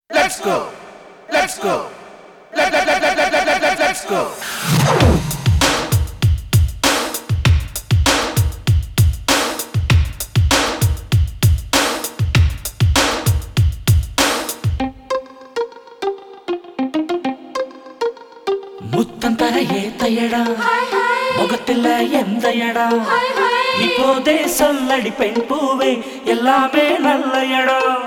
Let's go. Let's go. Let, let, let, let, let, let, let, let, let's go. முத்தம் தர ஏத்த இடம் முகத்துல எந்த இடம் இப்போதே சொல்லடி பெண் பூவே எல்லாமே நல்ல இடம்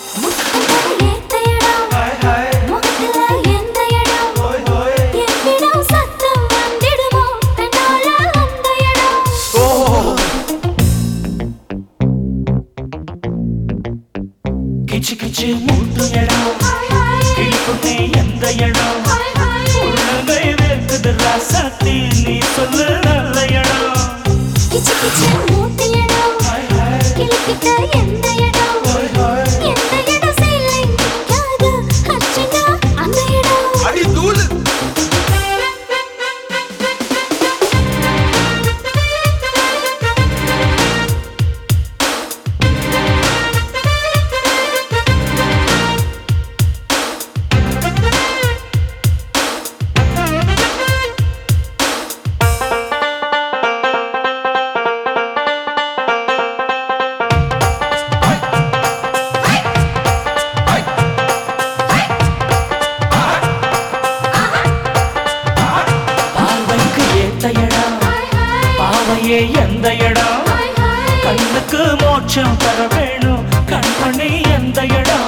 கிச்சு கிச்சு மூட்டு இடம் கிழிப்புட்டே எந்த இடம் உள்ளங்கை வேர்க்குது ராசாத்தி நீ சொல்லு நல்ல இடம் அடி தூளு பார்வைக்கு ஏத்த இடம் பாவையே எந்த இடம் கண்ணுக்கு மோட்சம் தர வேணும் கண்மணி எந்த இடம்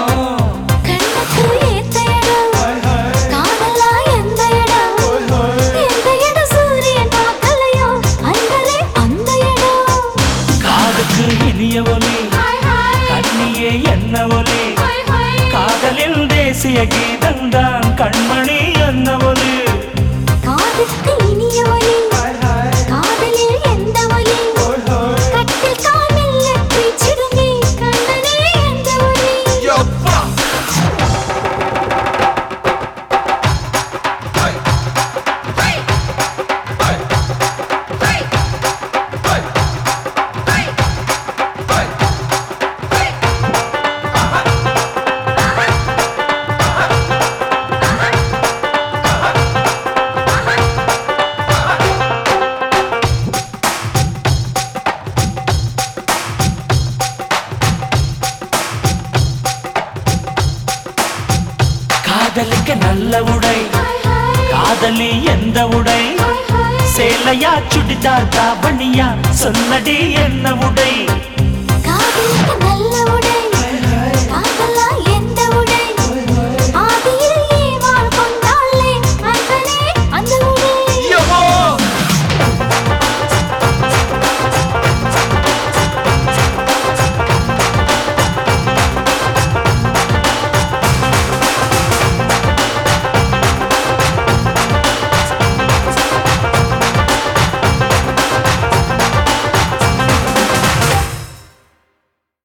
காதுக்கு இனிய ஒலி கண்ணியே என்ன ஒலி காதலில் தேசிய கீதம்தான் கண்மணி என்ன ஒலி காதுக்கு இனிய ஒலி காதலில் எந்த ஒலி கட்டில் காதல் பேச்சிடுமே கண்ணனே எந்த ஒலி யப்பா காதலிக்க நல்ல உடை காதலி எந்த உடை சேலையா சுடிதார் தாவணியா சொல்லடி என்ன உடை